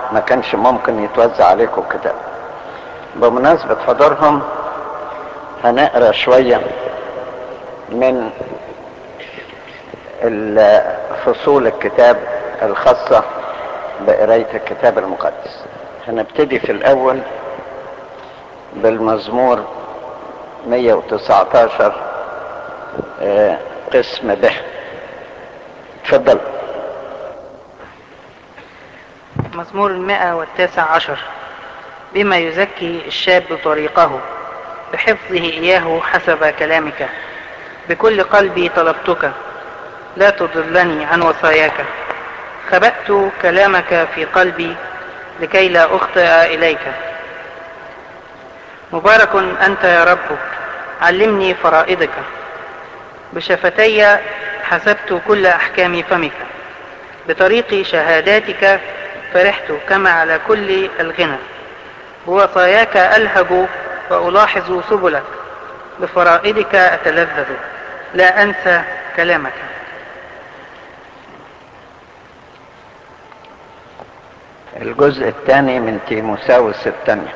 ما كانش ممكن يتوزع عليكم كتاب بمناسبة حضورهم هنقرا شوية من فصول الكتاب الخاصة بقراية الكتاب المقدس هنبتدي في الأول بالمزمور 119 قسم به تفضل مزمور المائة والتاسع عشر بما يزكي الشاب طريقه بحفظه إياه حسب كلامك بكل قلبي طلبتك لا تضلني عن وصاياك خبأت كلامك في قلبي لكي لا أخطئ إليك مبارك أنت يا رب علمني فرائضك بشفتي حسبت كل أحكام فمك بطريق شهاداتك فرحت كما على كل الغنى بوصاياك ألهج وألاحظ سبلك بفرائضك أتلذذ لا أنسى كلامك الجزء الثاني من تيموساوس الثانية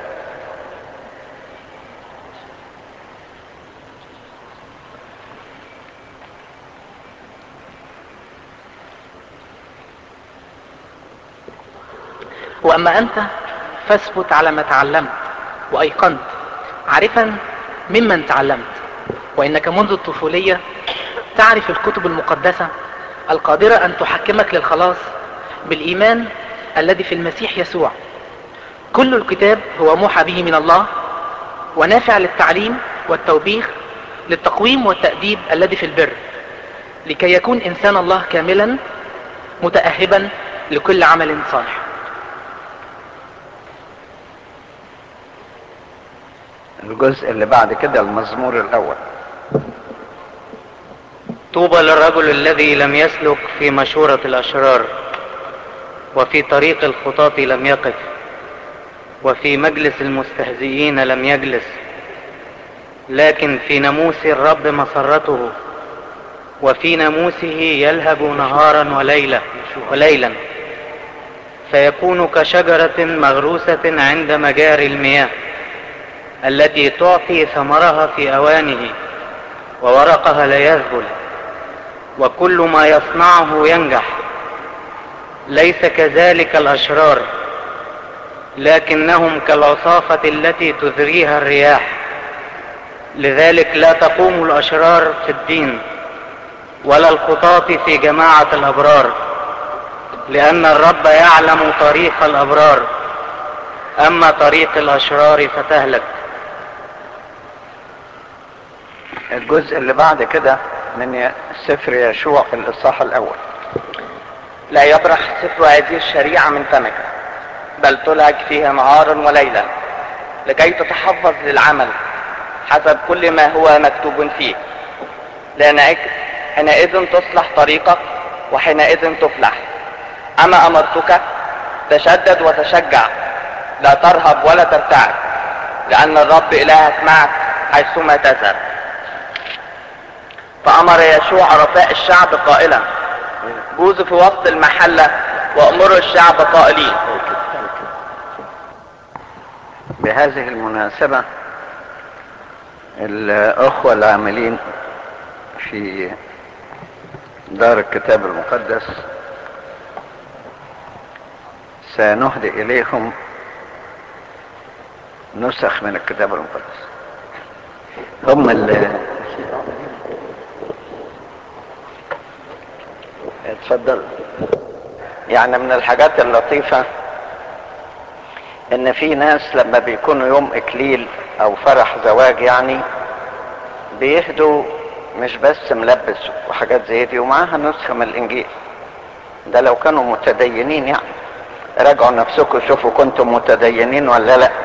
وأما أنت فاثبت على ما تعلمت وأيقنت عارفا ممن تعلمت وإنك منذ الطفولية تعرف الكتب المقدسة القادرة أن تحكمك للخلاص بالإيمان الذي في المسيح يسوع كل الكتاب هو موحى به من الله ونافع للتعليم والتوبيخ للتقويم والتأديب الذي في البر لكي يكون إنسان الله كاملا متأهبا لكل عمل صالح الجزء اللي بعد كده المزمور الأول طوبى للرجل الذي لم يسلك في مشورة الأشرار وفي طريق الخطاة لم يقف وفي مجلس المستهزئين لم يجلس لكن في ناموس الرب مسرته وفي ناموسه يلهب نهارا وليلة وليلا فيكون كشجرة مغروسة عند مجاري المياه التي تعطي ثمرها في أوانه وورقها لا يذبل وكل ما يصنعه ينجح ليس كذلك الأشرار لكنهم كالعصافة التي تذريها الرياح لذلك لا تقوم الأشرار في الدين ولا الخطاة في جماعة الأبرار لأن الرب يعلم طريق الأبرار أما طريق الأشرار فتهلك الجزء اللي بعد كده من سفر يشوع الإصحاح الأول لا يبرح سفر هذه الشريعة من فمك بل تلهج فيها نهارا وليلا لكي تتحفظ للعمل حسب كل ما هو مكتوب فيه لأن حينئذ تصلح طريقك وحينئذ تفلح أما أمرتك تشدد وتشجع لا ترهب ولا ترتعب لأن الرب إلهك معك حيثما تذهب فأمر يشوع رفاء الشعب قائلا جوزوا في وسط المحلة وأمروا الشعب قائلين بهذه المناسبة الأخوة العاملين في دار الكتاب المقدس سنهدي إليهم نسخ من الكتاب المقدس هم اللي اتفضل يعني من الحاجات اللطيفة ان في ناس لما بيكونوا يوم اكليل او فرح زواج يعني بيهدوا مش بس ملبس وحاجات زي دي ومعاها نسخة من الانجيل ده لو كانوا متدينين يعني راجعوا نفسكم شوفوا كنتم متدينين ولا لا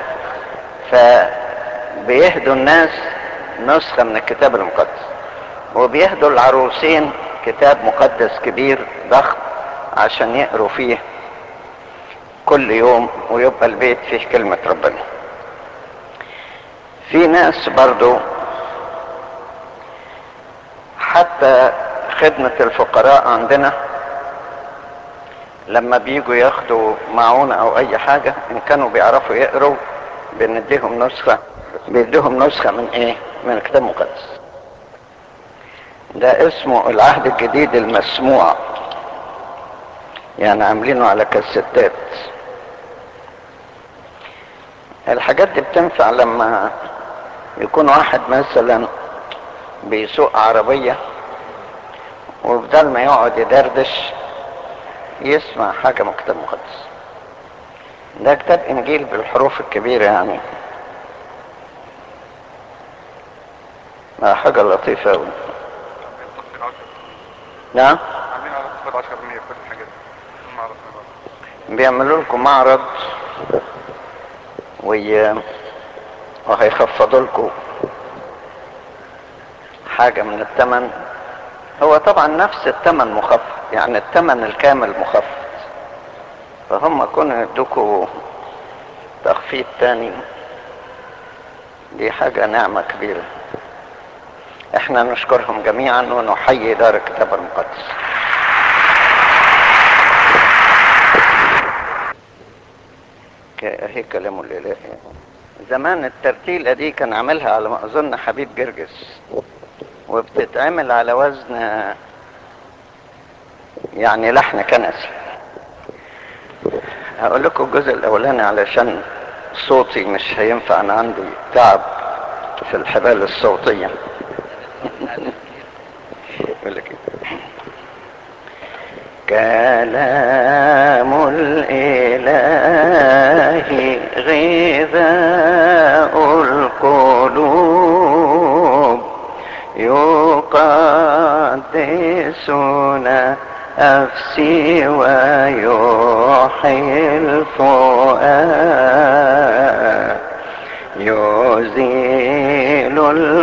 فبيهدوا الناس نسخة من الكتاب المقدس وبيهدوا العروسين كتاب مقدس كبير ضخم عشان يقروا فيه كل يوم ويبقى البيت فيه كلمة ربنا في ناس برضو حتى خدمة الفقراء عندنا لما بيجوا ياخدوا معونة او اي حاجة ان كانوا بيعرفوا يقروا بنديهم نسخة بيديهم نسخة من ايه من الكتاب المقدس ده اسمه العهد الجديد المسموع يعني عاملينه على كاسيتات الحاجات دي بتنفع لما يكون واحد مثلا بيسوق عربية وبدل ما يقعد يدردش يسمع حاجة من الكتاب المقدس ده كتاب انجيل بالحروف الكبيرة يعني حاجة لطيفة أوي نعم عاملين على تخفيض 10% في كل الحاجات دي ما عرفنا بقى بيعملوا لكم معرض وي... وهيخفضوا لكم حاجة من الثمن هو طبعا نفس الثمن مخفض يعني الثمن الكامل مخفض فهم كانوا يدوكوا تخفيض تاني دي حاجة نعمة كبيرة احنا نشكرهم جميعا ونحيي دار الكتاب المقدس هي كلام الإلهي زمان الترتيلة دي كان عاملها على ما أظن حبيب جرجس وبتتعمل على وزن يعني لحن كنسي هقول لكم الجزء الأولاني علشان صوتي مش هينفع أنا عندي تعب في الحبال الصوتية يقول لك إيه؟ كلام الإله غذاء القلوب يقدسنا أفسي ويحيي الفؤاد يزيل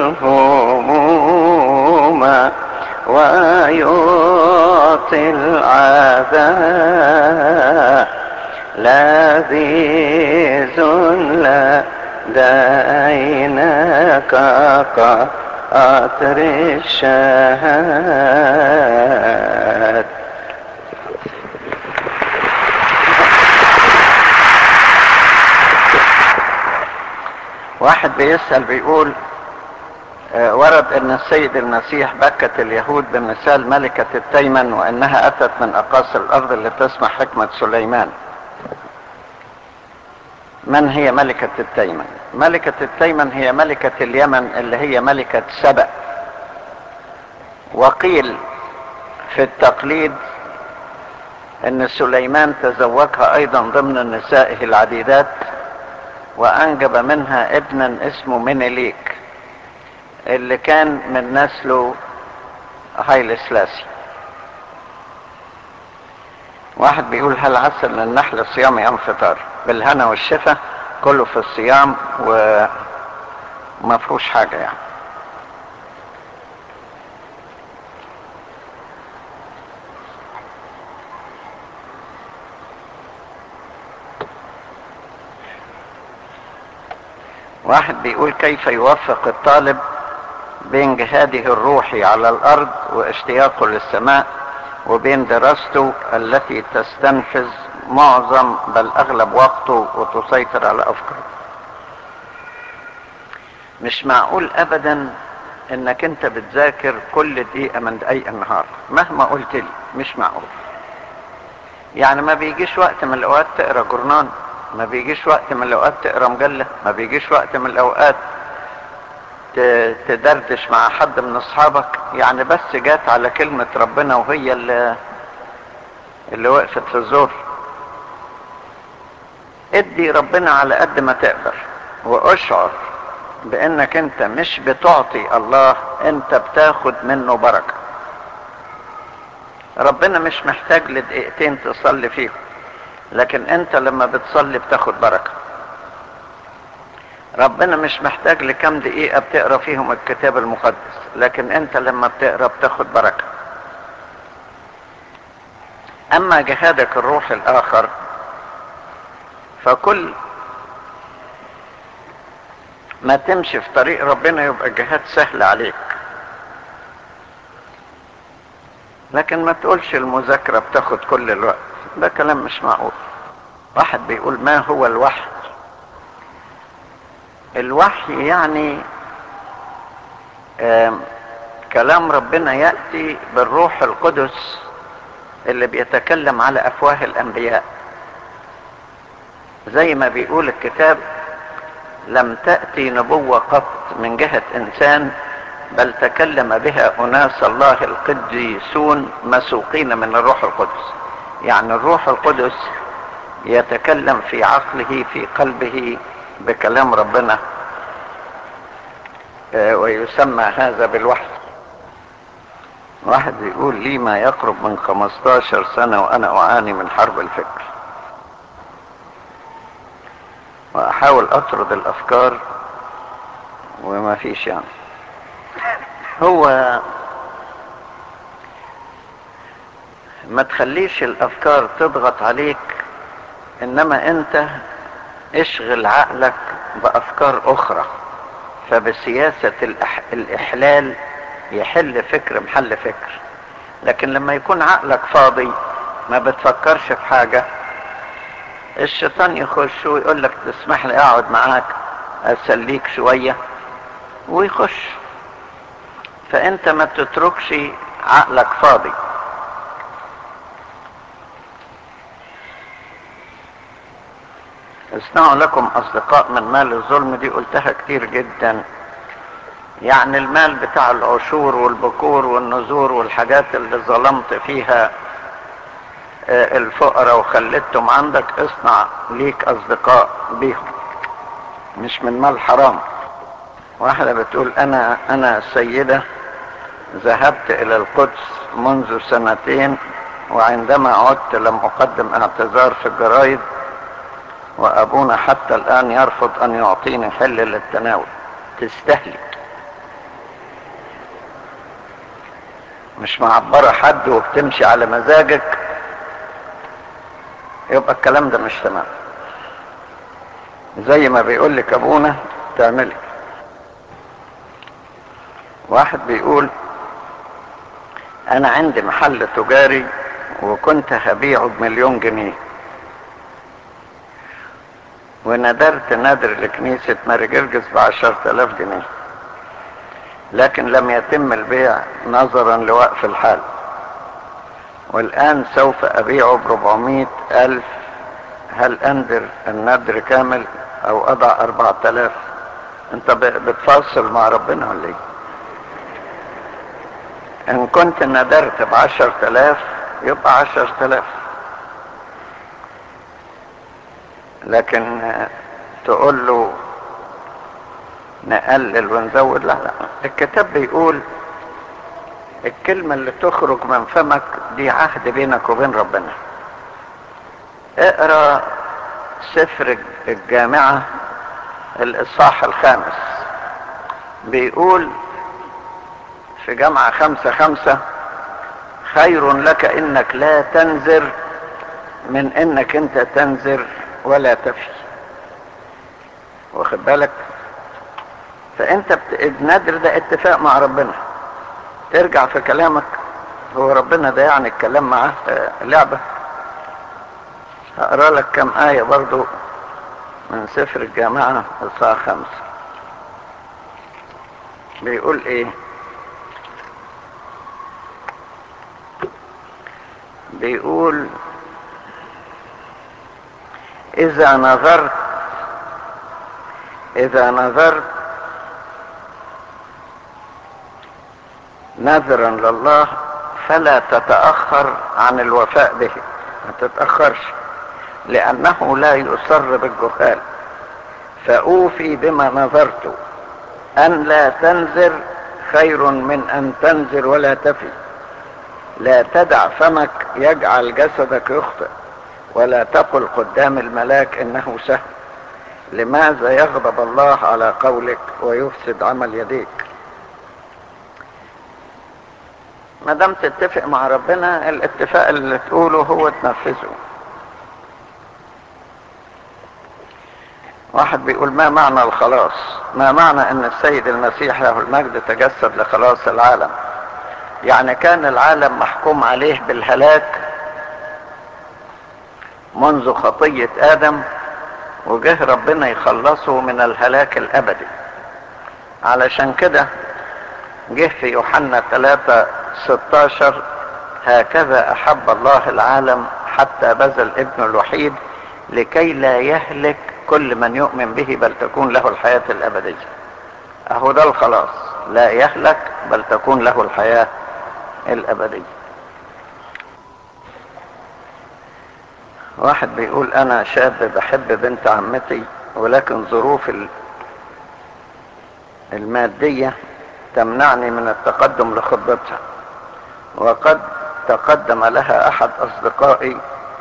الهموم ويعطي العذاب لذيذ لدينك كقطر الشهاد واحد بيسأل بيقول آه، ورد ان السيد المسيح بكت اليهود بمثال ملكة التيمن وانها اتت من اقاصي الارض لتسمع حكمة سليمان من هي ملكة التيمن ملكة التيمن هي ملكة اليمن اللي هي ملكة سبأ وقيل في التقليد ان سليمان تزوجها ايضا ضمن نسائه العديدات وانجب منها ابنا اسمه منيليك اللي كان من نسله هايل سلاسي واحد بيقول هل عسل للنحل صيام يوم فطار بالهنا والشفا كله في الصيام وما فيهوش حاجة يعني واحد بيقول كيف يوفق الطالب بين جهاده الروحي على الارض واشتياقه للسماء وبين دراسته التي تستنفذ معظم بل اغلب وقته وتسيطر على افكاره مش معقول ابدا انك انت بتذاكر كل دقيقة من دقايق النهار مهما قلت لي مش معقول يعني ما بيجيش وقت من الاوقات تقرا جورنان ما بيجيش وقت من الاوقات تقرا مجلة ما بيجيش وقت من الاوقات ت- تدردش مع حد من اصحابك يعني بس جات على كلمة ربنا وهي اللي اللي وقفت في الزور ادي ربنا على قد ما تقدر واشعر بانك انت مش بتعطي الله انت بتاخد منه بركة ربنا مش محتاج لدقيقتين تصلي فيهم لكن انت لما بتصلي بتاخد بركة ربنا مش محتاج لكم دقيقة بتقرا فيهم الكتاب المقدس لكن انت لما بتقرا بتاخد بركة اما جهادك الروح الاخر فكل ما تمشي في طريق ربنا يبقى الجهاد سهل عليك لكن ما تقولش المذاكرة بتاخد كل الوقت ده كلام مش معقول واحد بيقول ما هو الوحي الوحي يعني آم، كلام ربنا يأتي بالروح القدس اللي بيتكلم على أفواه الأنبياء زي ما بيقول الكتاب لم تأتي نبوة قط من جهة إنسان بل تكلم بها أناس الله القديسون مسوقين من الروح القدس يعني الروح القدس يتكلم في عقله في قلبه بكلام ربنا آه، ويسمى هذا بالوحي واحد بيقول لي ما يقرب من 15 سنة وأنا أعاني من حرب الفكر وأحاول أطرد الأفكار وما فيش يعني هو ما تخليش الأفكار تضغط عليك إنما أنت اشغل عقلك بأفكار أخرى فبسياسة الإح... الإحلال يحل فكر محل فكر لكن لما يكون عقلك فاضي ما بتفكرش في حاجة الشيطان يخش ويقول لك تسمح لي اقعد معاك اسليك شوية ويخش فانت ما تتركش عقلك فاضي اصنعوا لكم اصدقاء من مال الظلم دي قلتها كتير جدا يعني المال بتاع العشور والبكور والنذور والحاجات اللي ظلمت فيها آه، الفقراء وخليتهم عندك اصنع ليك اصدقاء بيهم مش من مال حرام واحدة بتقول انا انا سيدة ذهبت الى القدس منذ سنتين وعندما عدت لم اقدم اعتذار في الجرايد وابونا حتى الان يرفض ان يعطيني حل للتناول تستهلك مش معبرة حد وبتمشي على مزاجك يبقى الكلام ده مش تمام زي ما بيقول لك ابونا تعملي واحد بيقول انا عندي محل تجاري وكنت هبيعه بمليون جنيه وندرت نادر لكنيسة ماري جرجس بعشرة آلاف جنيه لكن لم يتم البيع نظرا لوقف الحال والآن سوف أبيعه بربعمية ألف هل أندر الندر كامل أو أضع أربعة آلاف أنت ب- بتفاصل مع ربنا ولا إيه؟ إن كنت ندرت بعشرة آلاف يبقى عشرة آلاف لكن آه، تقول له نقلل ونزود لا لا الكتاب بيقول الكلمة اللي تخرج من فمك دي عهد بينك وبين ربنا اقرا سفر الجامعة الإصحاح الخامس بيقول في جامعة خمسة خمسة خير لك انك لا تنذر من انك انت تنذر ولا تفي واخد بالك فانت بت... النذر ده اتفاق مع ربنا ترجع في كلامك هو ربنا ده يعني الكلام معاه آه، لعبة هقرا لك كم آية برضو من سفر الجامعة الساعة خمسة بيقول ايه بيقول اذا نظرت اذا نظرت نذرا لله فلا تتأخر عن الوفاء به ما تتأخرش لأنه لا يصر بالجهال فأوفي بما نذرت أن لا تنذر خير من أن تنذر ولا تفي لا تدع فمك يجعل جسدك يخطئ ولا تقل قدام الملاك إنه سهل لماذا يغضب الله على قولك ويفسد عمل يديك ما دام تتفق مع ربنا الاتفاق اللي تقوله هو تنفذه واحد بيقول ما معنى الخلاص ما معنى ان السيد المسيح له المجد تجسد لخلاص العالم يعني كان العالم محكوم عليه بالهلاك منذ خطية آدم وجه ربنا يخلصه من الهلاك الأبدي علشان كده جه في يوحنا 3 16 هكذا أحب الله العالم حتى بذل ابنه الوحيد لكي لا يهلك كل من يؤمن به بل تكون له الحياة الأبدية أهو ده الخلاص لا يهلك بل تكون له الحياة الأبدية واحد بيقول أنا شاب بحب بنت عمتي ولكن ظروف المادية تمنعني من التقدم لخطبتها وقد تقدم لها أحد أصدقائي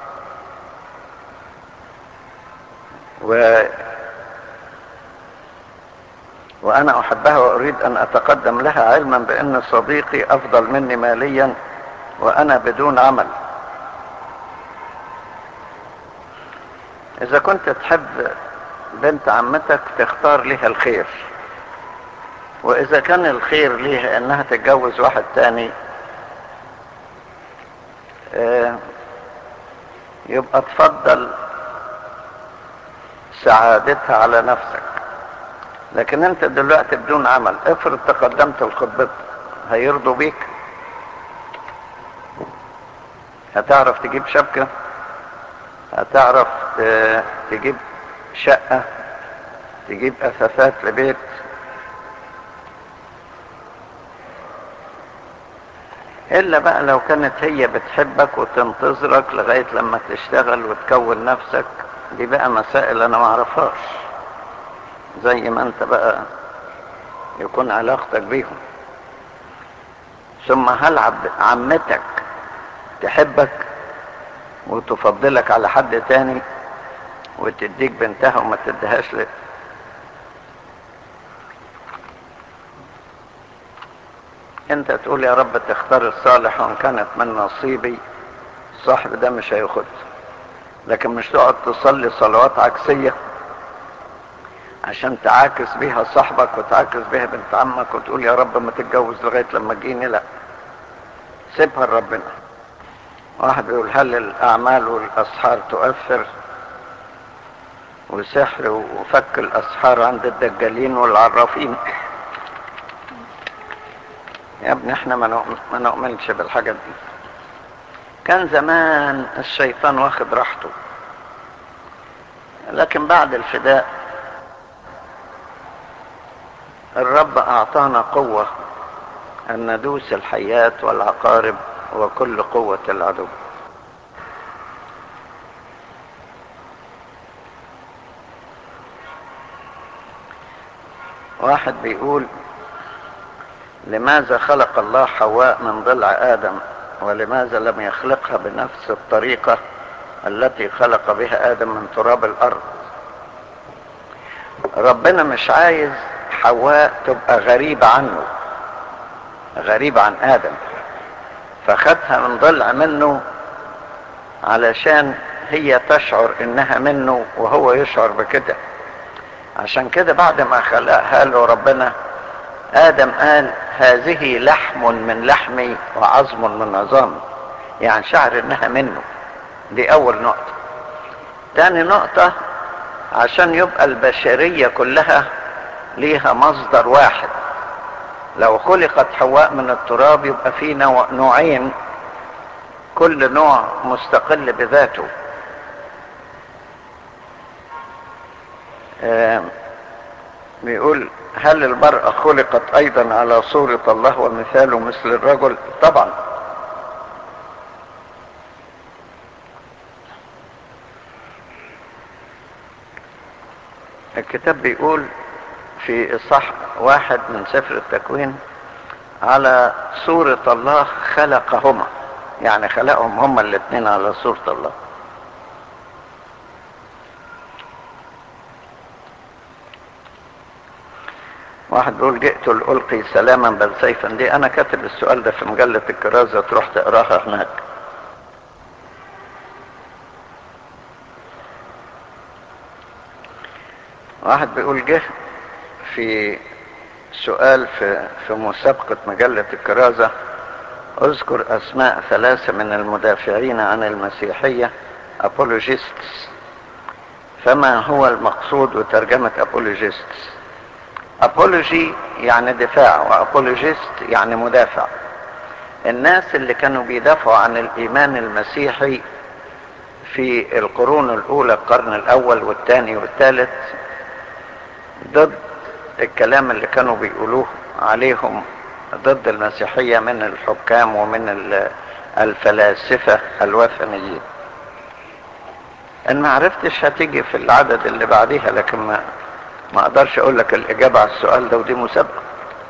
و وأنا أحبها وأريد أن أتقدم لها علما بأن صديقي أفضل مني ماليا وأنا بدون عمل إذا كنت تحب بنت عمتك تختار لها الخير وإذا كان الخير ليها إنها تتجوز واحد تاني آه يبقى تفضل سعادتها على نفسك لكن انت دلوقتي بدون عمل افرض تقدمت لخطبتك هيرضوا بيك هتعرف تجيب شبكة هتعرف تجيب شقة تجيب أثاثات لبيت إلا بقى لو كانت هي بتحبك وتنتظرك لغاية لما تشتغل وتكون نفسك دي بقى مسائل أنا معرفهاش زي ما أنت بقى يكون علاقتك بيهم ثم هل عمتك تحبك وتفضلك على حد تاني وتديك بنتها وما تديهاش لك انت تقول يا رب تختار الصالح وان كانت من نصيبي صاحب ده مش هياخد لكن مش تقعد تصلي صلوات عكسية عشان تعاكس بيها صاحبك وتعاكس بيها بنت عمك وتقول يا رب ما تتجوز لغاية لما تجيني لا سيبها لربنا واحد بيقول هل الأعمال والأسحار تؤثر وسحر وفك الأسحار عند الدجالين والعرافين يا ابني احنا ما نؤمنش بالحاجات دي كان زمان الشيطان واخد راحته لكن بعد الفداء الرب اعطانا قوة ان ندوس الحيات والعقارب وكل قوة العدو واحد بيقول لماذا خلق الله حواء من ضلع آدم ولماذا لم يخلقها بنفس الطريقة التي خلق بها آدم من تراب الأرض ربنا مش عايز حواء تبقى غريبة عنه غريبة عن آدم فخدها من ضلع منه علشان هي تشعر انها منه وهو يشعر بكده عشان كده بعد ما خلقها له ربنا آدم قال هذه لحم من لحمي وعظم من عظامي يعني شعر انها منه دي اول نقطة تاني نقطة عشان يبقى البشرية كلها ليها مصدر واحد لو خلقت حواء من التراب يبقى في نوع نوعين كل نوع مستقل بذاته آه بيقول هل المرأة خلقت أيضا على صورة الله ومثاله مثل الرجل طبعا الكتاب بيقول في إصحاح واحد من سفر التكوين على صورة الله خلقهما يعني خلقهم هما الاثنين على صورة الله واحد بيقول جئت لألقي سلاما بل سيفا دي أنا كاتب السؤال ده في مجلة الكرازة تروح تقراها هناك واحد بيقول جه في سؤال في في مسابقة مجلة الكرازة اذكر اسماء ثلاثة من المدافعين عن المسيحية apologists فما هو المقصود بترجمة apologists apology يعني دفاع وapologist يعني مدافع الناس اللي كانوا بيدافعوا عن الإيمان المسيحي في القرون الأولى القرن الأول والثاني والثالث ضد الكلام اللي كانوا بيقولوه عليهم ضد المسيحية من الحكام ومن ال- الفلاسفة الوثنيين ان ما عرفتش هتيجي في العدد اللي بعديها لكن ما ما اقدرش اقول لك الاجابة على السؤال ده ودي مسابقة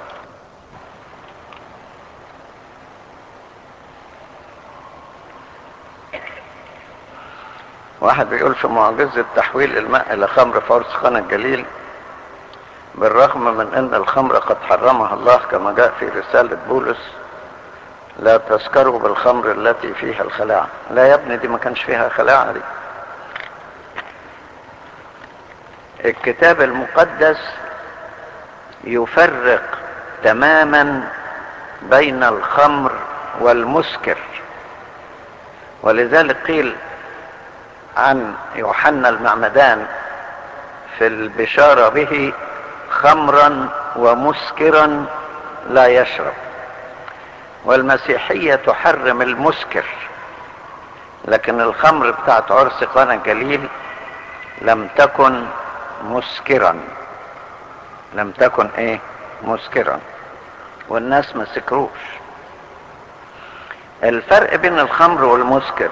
واحد بيقول في معجزة تحويل الماء إلى خمر فارس خان الجليل بالرغم من أن الخمر قد حرمها الله كما جاء في رسالة بولس لا تسكروا بالخمر التي فيها الخلاعة لا يا ابني دي ما كانش فيها خلاعة دي الكتاب المقدس يفرق تماما بين الخمر والمسكر ولذلك قيل عن يوحنا المعمدان في البشارة به خمرا ومسكرا لا يشرب والمسيحية تحرم المسكر لكن الخمر بتاعت عرس قنا الجليل لم تكن مسكرا لم تكن ايه مسكرا والناس ما سكروش الفرق بين الخمر والمسكر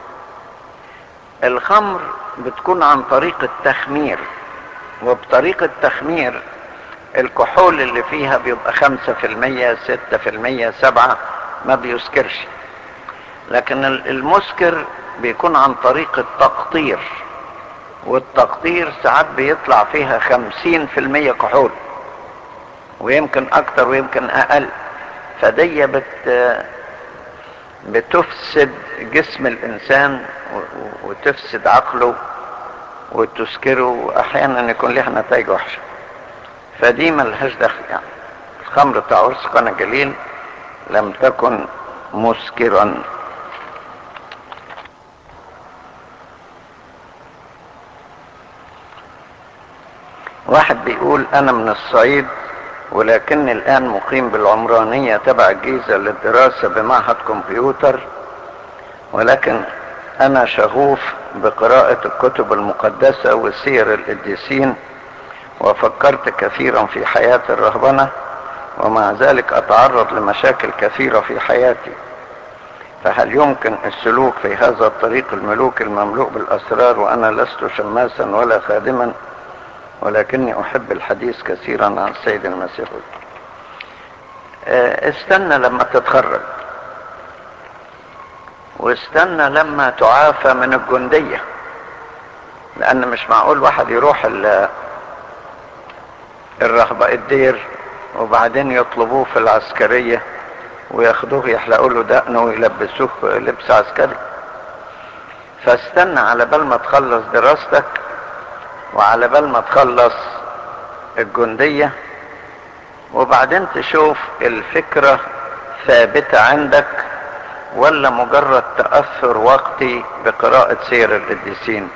الخمر بتكون عن طريق التخمير وبطريقة التخمير الكحول اللي فيها بيبقى خمسة في المية ستة في المية سبعة ما بيسكرش لكن ال- المسكر بيكون عن طريق التقطير والتقطير ساعات بيطلع فيها خمسين في المية كحول ويمكن اكتر ويمكن اقل فدي بت بتفسد جسم الانسان و- و- وتفسد عقله وتسكره واحيانا يكون لها نتائج وحشه فدي ملهاش دخل يعني الخمر بتاع عرس قنا الجليل لم تكن مسكرا واحد بيقول انا من الصعيد ولكني الان مقيم بالعمرانية تبع الجيزة للدراسة بمعهد كمبيوتر ولكن انا شغوف بقراءة الكتب المقدسة وسير القديسين وفكرت كثيرا في حياة الرهبنة ومع ذلك اتعرض لمشاكل كثيرة في حياتي فهل يمكن السلوك في هذا الطريق الملوك المملوء بالاسرار وانا لست شماسا ولا خادما ولكني احب الحديث كثيرا عن السيد المسيح آه، استنى لما تتخرج واستنى لما تعافى من الجندية لان مش معقول واحد يروح ال- الرهبة الدير وبعدين يطلبوه في العسكرية وياخدوه يحلقوا له دقنه ويلبسوه لبس عسكري فاستنى على بال ما تخلص دراستك وعلى بال ما تخلص الجندية وبعدين تشوف الفكرة ثابتة عندك ولا مجرد تأثر وقتي بقراءة سير القديسين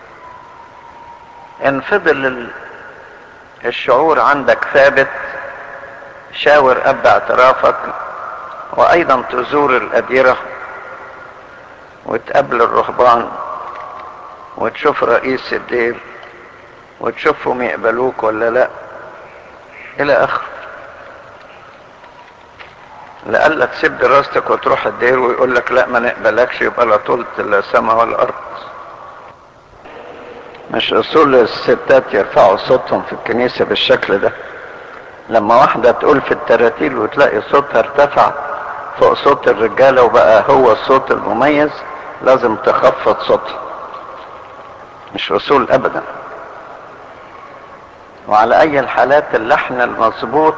ان فضل ال- الشعور عندك ثابت شاور اب اعترافك وايضا تزور الاديرة وتقابل الرهبان وتشوف رئيس الدير وتشوفهم يقبلوك ولا لا الى اخره لألا تسيب دراستك وتروح الدير ويقول لك لا ما نقبلكش يبقى لا طولت لا سما ولا ارض مش اصول الستات يرفعوا صوتهم في الكنيسة بالشكل ده لما واحدة تقول في التراتيل وتلاقي صوتها ارتفع فوق صوت الرجالة وبقى هو الصوت المميز لازم تخفض صوتها مش اصول ابدا وعلى اي الحالات اللحن المظبوط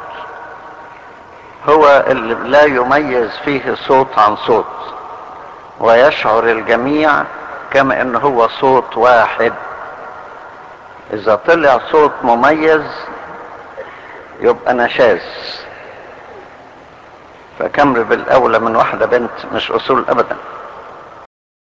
هو اللي لا يميز فيه صوت عن صوت ويشعر الجميع كما ان هو صوت واحد اذا طلع صوت مميز يبقى نشاز فكمل بالاولى من واحده بنت مش اصول ابدا